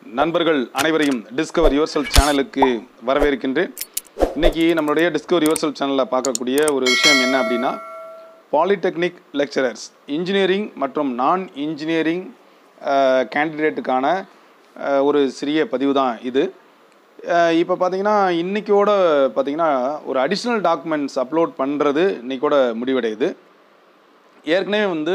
நண்பர்கள் அனைவரையும் டிஸ்கவர் யுவர்செல் சேனலுக்கு வரவேற்கின்றேன் இன்னைக்கு நம்மளுடைய டிஸ்கவர் யுவர்செல் சேனலில் பார்க்கக்கூடிய ஒரு விஷயம் என்ன அப்படின்னா பாலிடெக்னிக் லெக்சரர்ஸ் இன்ஜினியரிங் மற்றும் நான் இன்ஜினியரிங் கேண்டிடேட்டுக்கான அஹ், ஒரு சிறிய பதிவு தான் இது இப்போ பார்த்தீங்கன்னா இன்றைக்கோட பார்த்தீங்கன்னா ஒரு அடிஷ்னல் டாக்குமெண்ட்ஸ் அப்லோட் பண்ணுறது இன்னைக்கோட முடிவடையுது ஏற்கனவே வந்து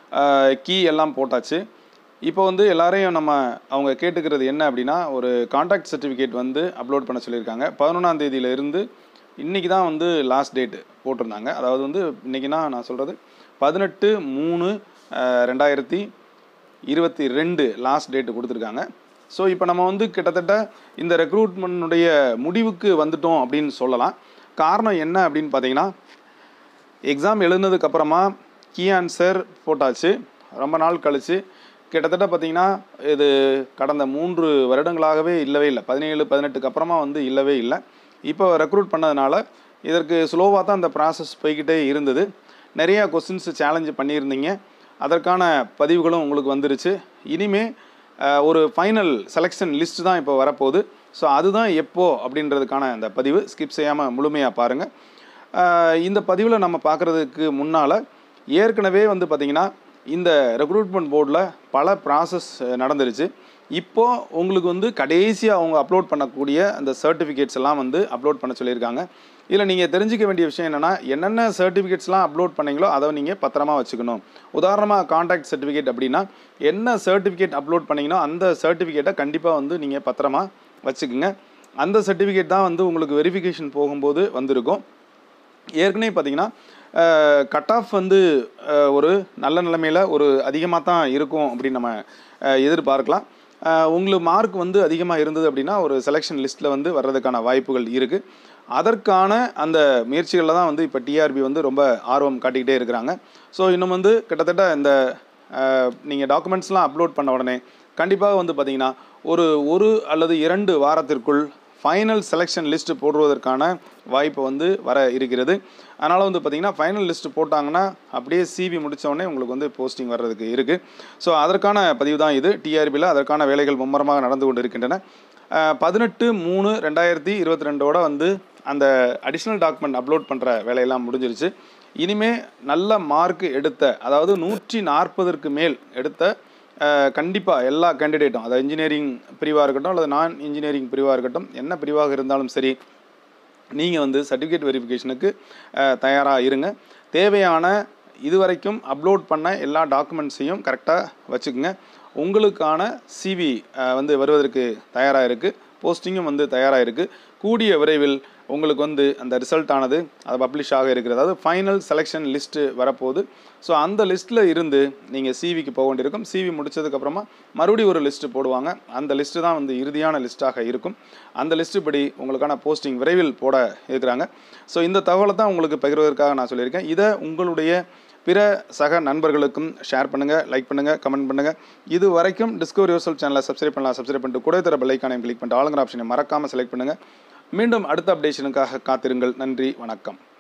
கீ எல்லாம் போட்டாச்சு இப்போ வந்து எல்லாரையும் நம்ம அவங்க கேட்டுக்கிறது என்ன அப்படின்னா ஒரு கான்டாக்ட் சர்டிஃபிகேட் வந்து அப்லோட் பண்ண சொல்லியிருக்காங்க பதினொன்றாம் தேதியில இருந்து இன்றைக்கி தான் வந்து லாஸ்ட் டேட்டு போட்டிருந்தாங்க அதாவது வந்து இன்றைக்கினா நான் சொல்கிறது பதினெட்டு மூணு அஹ், ரெண்டாயிரத்தி இருபத்தி ரெண்டு லாஸ்ட் டேட்டு கொடுத்துருக்காங்க ஸோ இப்போ நம்ம வந்து கிட்டத்தட்ட இந்த ரெக்ரூட்மெண்ட்டுடைய முடிவுக்கு வந்துட்டோம் அப்படின்னு சொல்லலாம் காரணம் என்ன அப்படின்னு பார்த்தீங்கன்னா எக்ஸாம் எழுதுனதுக்கு அப்புறமா கீ ஆன்சர் போட்டாச்சு ரொம்ப நாள் கழிச்சு கிட்டத்தட்ட பார்த்தீங்கன்னா இது கடந்த மூன்று வருடங்களாகவே இல்லவே இல்லை பதினேழு பதினெட்டுக்கு அப்புறமா வந்து இல்லவே இல்லை இப்போ ரெக்ரூட் பண்ணதுனால இதற்கு ஸ்லோவாக தான் அந்த ப்ராசஸ் போய்கிட்டே இருந்தது நிறைய கொஸ்டின்ஸ் சேலஞ்சு பண்ணியிருந்தீங்க அதற்கான பதிவுகளும் உங்களுக்கு வந்துருச்சு இனிமே அஹ், ஒரு ஃபைனல் செலெக்ஷன் லிஸ்ட் தான் இப்போ வரப்போகுது ஸோ அதுதான் எப்போ அப்படின்றதுக்கான அந்த பதிவு ஸ்கிப் செய்யாமல் முழுமையாக பாருங்கள் ஆஹ் இந்த பதிவில் நம்ம பார்க்குறதுக்கு முன்னால் ஏற்கனவே வந்து பார்த்திங்கன்னா இந்த ரெக்ரூட்மெண்ட் போர்டில் பல ப்ராசஸ் நடந்துருச்சு இப்போ உங்களுக்கு வந்து கடைசியாக அவங்க அப்லோட் பண்ணக்கூடிய அந்த சர்டிஃபிகேட்ஸ் எல்லாம் வந்து அப்லோட் பண்ண சொல்லியிருக்காங்க இதில் நீங்கள் தெரிஞ்சுக்க வேண்டிய விஷயம் என்னென்னா என்னென்ன சர்டிஃபிகேட்ஸ்லாம் அப்லோட் பண்ணீங்களோ அதை நீங்கள் பத்திரமா வச்சுக்கணும் உதாரணமாக கான்டாக்ட் சர்டிஃபிகேட் அப்படின்னா என்ன சர்டிஃபிகேட் அப்லோட் பண்ணீங்களோ அந்த சர்டிஃபிகேட்டை கண்டிப்பாக வந்து நீங்கள் பத்திரமா வச்சுக்குங்க அந்த சர்டிஃபிகேட் தான் வந்து உங்களுக்கு வெரிஃபிகேஷன் போகும்போது வந்திருக்கும் ஏற்கனவே பார்த்தீங்கன்னா கட் ஆஃப் வந்து அஹ், ஒரு நல்ல நிலைமையில் ஒரு அதிகமாக தான் இருக்கும் அப்படின்னு நம்ம அஹ், எதிர்பார்க்கலாம் அஹ், உங்களுக்கு மார்க் வந்து அதிகமாக இருந்தது அப்படின்னா ஒரு செலெக்ஷன் லிஸ்ட்டில் வந்து வர்றதுக்கான வாய்ப்புகள் இருக்குது அதற்கான அந்த முயற்சிகளில் தான் வந்து இப்போ டிஆர்பி வந்து ரொம்ப ஆர்வம் காட்டிக்கிட்டே இருக்கிறாங்க ஸோ இன்னும் வந்து கிட்டத்தட்ட இந்த நீங்கள் டாக்குமெண்ட்ஸ்லாம் அப்லோட் பண்ண உடனே கண்டிப்பாக வந்து பார்த்தீங்கன்னா ஒரு ஒரு அல்லது இரண்டு வாரத்திற்குள் ஃபைனல் செலெக்ஷன் லிஸ்ட் போடுவதற்கான வாய்ப்பு வந்து வர இருக்கிறது அதனால் வந்து பார்த்திங்கன்னா ஃபைனல் லிஸ்ட் போட்டாங்கன்னா அப்படியே சிவி உடனே உங்களுக்கு வந்து போஸ்டிங் வர்றதுக்கு இருக்குது ஸோ அதற்கான பதிவு தான் இது டிஆர்பியில் அதற்கான வேலைகள் மும்மரமாக நடந்து கொண்டு இருக்கின்றன பதினெட்டு மூணு ரெண்டாயிரத்தி இருபத்தி ரெண்டோட வந்து அந்த அடிஷ்னல் டாக்குமெண்ட் அப்லோட் பண்ணுற வேலையெல்லாம் முடிஞ்சிருச்சு இனிமே நல்ல மார்க் எடுத்த அதாவது நூற்றி நாற்பதற்கு மேல் எடுத்த கண்டிப்பாக எல்லா கேண்டிடேட்டும் அதாவது இன்ஜினியரிங் பிரிவாக இருக்கட்டும் அல்லது நான் இன்ஜினியரிங் பிரிவாக இருக்கட்டும் என்ன பிரிவாக இருந்தாலும் சரி நீங்கள் வந்து சர்டிஃபிகேட் வெரிஃபிகேஷனுக்கு தயாராக இருங்க தேவையான இதுவரைக்கும் அப்லோட் பண்ண எல்லா டாக்குமெண்ட்ஸையும் கரெக்டாக வச்சுக்கோங்க உங்களுக்கான சிவி வந்து வருவதற்கு தயாராக இருக்குது போஸ்டிங்கும் வந்து தயாராக இருக்குது கூடிய விரைவில் உங்களுக்கு வந்து அந்த ரிசல்ட் ஆனது அது பப்ளிஷ் ஆக இருக்கிறது அதாவது ஃபைனல் செலெக்ஷன் லிஸ்ட்டு வரப்போகுது ஸோ அந்த லிஸ்ட்டில் இருந்து நீங்கள் சிவிக்கு போக வேண்டியிருக்கும் சிவி முடிச்சதுக்கப்புறமா மறுபடியும் ஒரு லிஸ்ட்டு போடுவாங்க அந்த லிஸ்ட்டு தான் வந்து இறுதியான லிஸ்ட்டாக இருக்கும் அந்த லிஸ்ட்டு படி உங்களுக்கான போஸ்டிங் விரைவில் போட இருக்கிறாங்க ஸோ இந்த தகவலை தான் உங்களுக்கு பகிர்வதற்காக நான் சொல்லியிருக்கேன் இதை உங்களுடைய பிற சக நண்பர்களுக்கும் ஷேர் பண்ணுங்கள் லைக் பண்ணுங்கள் கமெண்ட் பண்ணுங்கள் இது வரைக்கும் டிஸ்கவர் யோசல் சேனலை சப்ஸ்கிரைப் பண்ணலாம் சப்ஸ்கிரைப் பண்ணிட்டு கூட தர பெல்லைக்கானையும் கிளிக் பண்ணிட்டு ஆளுங்கிற ஆப்ஷனை மறக்காமல் செலக்ட் பண்ணுங்கள் மீண்டும் அடுத்த அப்டேஷனுக்காக காத்திருங்கள் நன்றி வணக்கம்